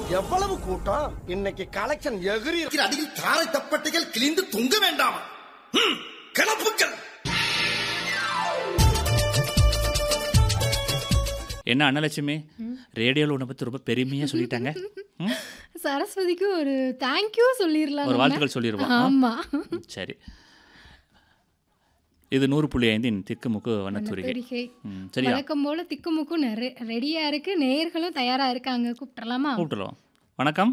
எவ்வளவு கூட்டம் இன்னைக்கு கலெக்ஷன் எகிரி இருக்கிற அடியில் தாரை தப்பட்டைகள் கிழிந்து தொங்க வேண்டாம் ஹம், கிளப்புக்கள் என்ன அன்னலட்சுமி ரேடியோவில் உன்னை பற்றி ரொம்ப பெருமையாக சொல்லிட்டாங்க ம்? சரஸ்வதிக்கு ஒரு தேங்க்யூ சொல்லிடலாம் ஒரு நம்ம. வாழ்த்துக்கள் சொல்லிடுவோம் ஆ? ஆமா ம், சரி இது நூறு புள்ளி ஐந்தின் திக்குமுக்கு வண்ணத்தூரிகை தூரிகை ம் சரியா வழக்கம் போல திக்குமுக்கும் நிறைய ரெடியா இருக்கு நேயர்களும் தயாரா இருக்காங்க கூப்பிட்டுறலாமா கூப்பிட்டுருவோம் வணக்கம்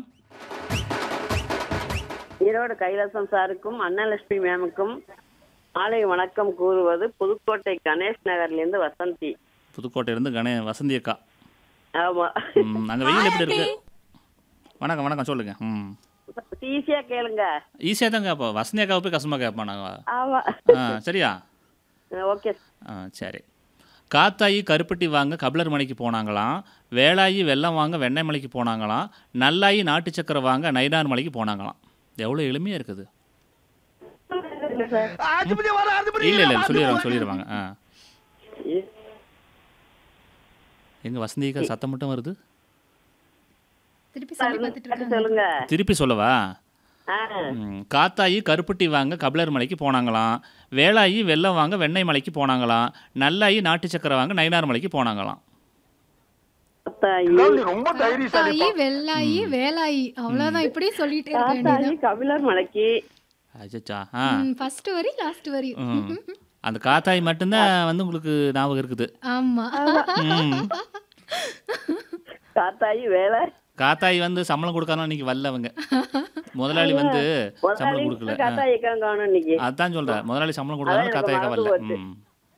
ஈரோடு கைலாசம் சாருக்கும் அன்னலட்சுமி மேமுக்கும் மாலை வணக்கம் கூறுவது புதுக்கோட்டை கணேஷ் நகர்லேருந்து வசந்தி புதுக்கோட்டையிலேருந்து கணே வசந்தி அக்கா ஆமா ம் அங்கே வெயில் எப்படி இருக்கு வணக்கம் வணக்கம் சொல்லுங்கள் ம் ஈஸியா கேளுங்க ஈஸியாக தான் கேட்போம் வசந்தி அக்காவை போய் கஷ்டமாக கேட்போம் நாங்கள் ஆமா ஆ சரியா ஓகே ஆ சரி காத்தாயி கருப்பட்டி வாங்க கபிலர் மலைக்கு போனாங்களாம் வேலாயி வெல்லம் வாங்க வெண்ணெய் மலைக்கு போனாங்களாம் நல்லாயி நாட்டு சக்கரை வாங்க நைனார் மலைக்கு போனாங்களாம் எவ்வளோ எளிமையாக இருக்குது ஆஸ்பத்திரி வர ஆஸ்பத்திரி இல்லை இல்லை சொல்லிடுவாங்க சொல்லிடுவாங்க ஆ எங்கள் வசந்தி அக்கா சத்தம் மட்டும் வருது திருப்பி சொல்லி பார்த்துட்டு இருக்காங்க சொல்லுங்க திருப்பி சொல்லவா ஆ, ம், காத்தாயி கருப்பட்டி வாங்க கபிலர் மலைக்கு போனாங்களாம் வேலாயி வெல்லம் வாங்க வெண்ணெய் மலைக்கு போனாங்களாம் நல்லாயி நாட்டு சக்கரை வாங்க நைனார் மலைக்கு போனாங்களாம் காத்தாயி ரொம்ப தைரியசாலி தாயி வெள்ளாயி வேலாயி அவ்வளவுதான் இப்படியே சொல்லிட்டே இருக்க காத்தாயி வேண்டியது கபிலர் மலைக்கு அச்சா ஆ ஃபர்ஸ்ட் வரி லாஸ்ட் வரி ம். அந்த காத்தாய் மட்டும்தான் வந்து உங்களுக்கு ஞாபகம் இருக்குது ஆமா ம். காத்தாயி வேலை காத்தாய் வந்து சம்பளம் கொடுக்காம இன்னைக்கு வரல அவங்க முதலாளி வந்து சம்பளம் கொடுக்கல ஆ. காத்தாயி காணும் இன்னைக்கு அதான் சொல்றேன் முதலாளி சம்பளம் கொடுக்காம அதான் காத்தாய் எனக்கு வரல மறந்து ம்.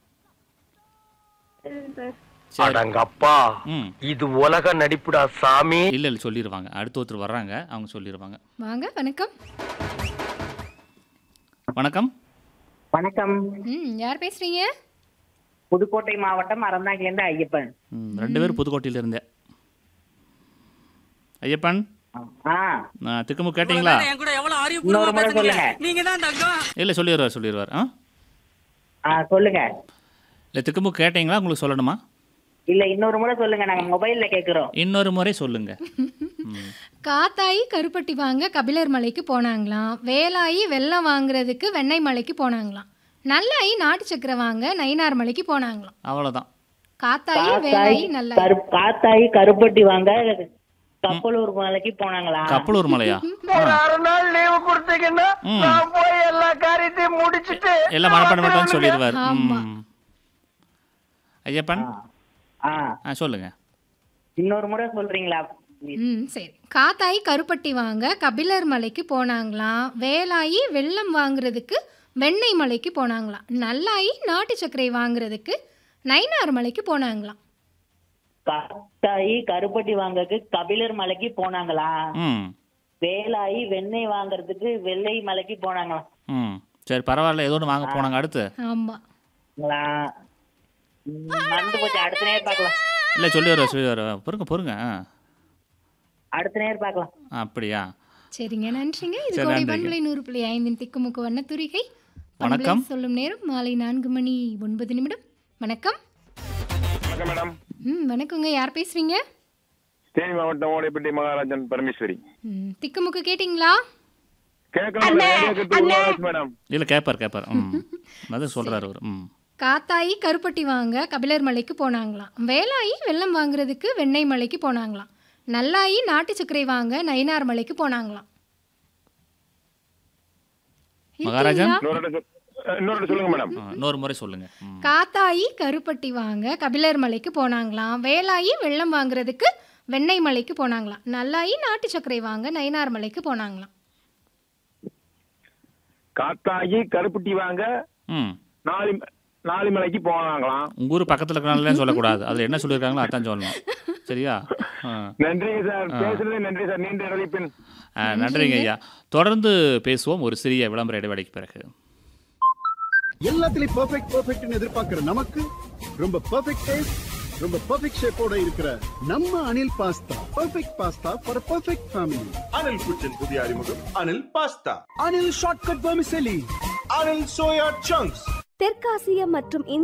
அடங்கப்பா ம் இது உலக நடிப்புடா சாமி இல்ல இல்ல சொல்லிடுவாங்க அடுத்த ஒருத்தர் வர்றாங்க அவங்க சொல்லிடுவாங்க வாங்க வணக்கம் வணக்கம் வணக்கம் ம் யார் பேசுறீங்க புதுக்கோட்டை மாவட்டம் அறந்தாங்கிலேருந்து ஐயப்பன் ம், ரெண்டு பேரும் புதுக்கோட்டையில இருந்தே ஐயப்பன் ஆ ஆ, திக்குமு கேட்டீங்களா இன்னொரு முறை சொல்லுங்க இல்ல சொல்லிடுவார் சொல்லிடுவார் ஆ ஆ சொல்லுங்க இல்ல திக்குமு கேட்டீங்களா உங்களுக்கு சொல்லணுமா இல்ல இன்னொரு முறை சொல்லுங்க நாங்க மொபைல்ல கேக்குறோம் இன்னொரு முறை சொல்லுங்க ம். காத்தாயி கருப்பட்டி வாங்க கபிலர் மலைக்கு போனாங்களாம் வேலாயி வெல்லம் வாங்குறதுக்கு வெண்ணெய் மலைக்கு போனாங்களாம் நல்லாயி நாட்டு சக்கரை வாங்க நயினார் மலைக்கு போனாங்களாம் அவ்வளவுதான் காத்தாயி காத்தாய் வேலாயி நல்லாயி கரு காத்தாய் கருப்பட்டி வாங்க கப்பலூர் மலைக்கு போனாங்களா கப்பலூர் மலையா ஒரு அரை நாள் லீவு கொடுத்தீங்கன்னா ம். நான் போய் எல்லா காரியத்தையும் முடிச்சிட்டு எல்லாம் மனப்பாடம் மட்டும் சொல்லிடுவார் ஆமா. ம். ஐயப்பன் ஆ ஆ சொல்லுங்க இன்னொரு முறை சொல்றீங்களா ம் சரி காத்தாயி கருப்பட்டி வாங்க கபிலர் மலைக்கு போனாங்களாம் வேலாயி வெல்லம் வாங்குறதுக்கு வெண்ணெய் மலைக்கு போனாங்களாம் நல்லாயி நாட்டு சர்க்கரை வாங்குறதுக்கு நைனார் மலைக்கு போனாங்களாம் காத்தாயி கருப்பட்டி வாங்கறதுக்கு கபிலர் மலைக்கு போனாங்களா ம் வேலாயி வெண்ணெய் வாங்குறதுக்கு வெள்ளை மலைக்கு போனாங்களா ம் சரி பரவாயில்ல ஏதோ ஒன்று வாங்க போனாங்க அடுத்து ஆமா ம், மறந்து போச்சு அடுத்த நேரம் பார்க்கலாம் இல்லை சொல்லி வர சொல்லி வர பொறுங்க பொறுங்க ஆ. அடுத்த நேரம் பார்க்கலாம் அப்படியா சரிங்க நன்றிங்க இது சரி, கோடை நன்றிங்க. பண்பலை நூறு புள்ளி ஐந்தின் திக்குமுக்கு வண்ணத்துரிகை வணக்கம். பண்பலை சொல்லும் நேரம் மாலை நான்கு மணி ஒன்பது நிமிடம் வணக்கம் வணக்கம் மேடம் ம் வணக்கங்க யார் பேசுறீங்க தேனி மாவட்டம் ஓடைப்பட்டி மகாராஜன் பரமேஸ்வரி ம் திக்குமுக்கு கேட்டிங்களா கேட்கலாம் ரேடியோக்கு உள்ளாச்சு மேடம் இல்லை கேட்பார் கேட்பார் ம் அதான் சொல்கிறார் அவர் ம் காத்தாயி கருப்பட்டி வாங்க கபிலர் மலைக்கு போனாங்களாம் வேலாயி வெல்லம் வாங்குறதுக்கு வெண்ணெய் மலைக்கு போனாங்களாம் நல்லாயி நாட்டு சர்க்கரை வாங்க நயினார் மலைக்கு போனாங்களாம் மகாராஜன்? இருக்கீங்களா? இன்னொரு இடம் சொல்- இன்னொரு இடம் சொல்லுங்க மேடம் ஆ, இன்னொரு முறை சொல்லுங்க ம் காத்தாயி கருப்பட்டி வாங்க கபிலர் மலைக்கு போனாங்களாம் வேலாயி வெல்லம் வாங்குறதுக்கு வெண்ணெய் மலைக்கு போனாங்களாம் நல்லாயி நாட்டு சர்க்கரை வாங்க நயினார் மலைக்கு போனாங்களாம் காத்தாகி கருப்புட்டி வாங்க ம் நாலு நாலு மலைக்கு போனாங்களாம் உங்கள் ஊர் பக்கத்தில் இருக்கிறனால சொல்லக்கூடாது அதில் என்ன சொல்லியிருக்காங்களோ அதான் சொல்லணும் சரியா ஆ நன்றிங்க சார் பேசுறது நன்றி சார் நீண்ட இடைப்பின் ஆ, நன்றிங்க ஐயா தொடர்ந்து பேசுவோம் ஒரு சிறிய விளம்பர இடைவேளைக்கு பிறகு எல்லாத்துலயும் பெர்ஃபெக்ட் பெர்ஃபெக்ட்னு எதிர்பார்க்கிற நமக்கு ரொம்ப பெர்ஃபெக்ட் டேஸ்ட் ரொம்ப பெர்ஃபெக்ட் ஷேப்போட இருக்கிற நம்ம Anil pasta perfect pasta for perfect family Anil kitchen புதிய அறிமுகம் Anil pasta Anil shortcut vermicelli Anil soya chunks தெற்காசியா மற்றும்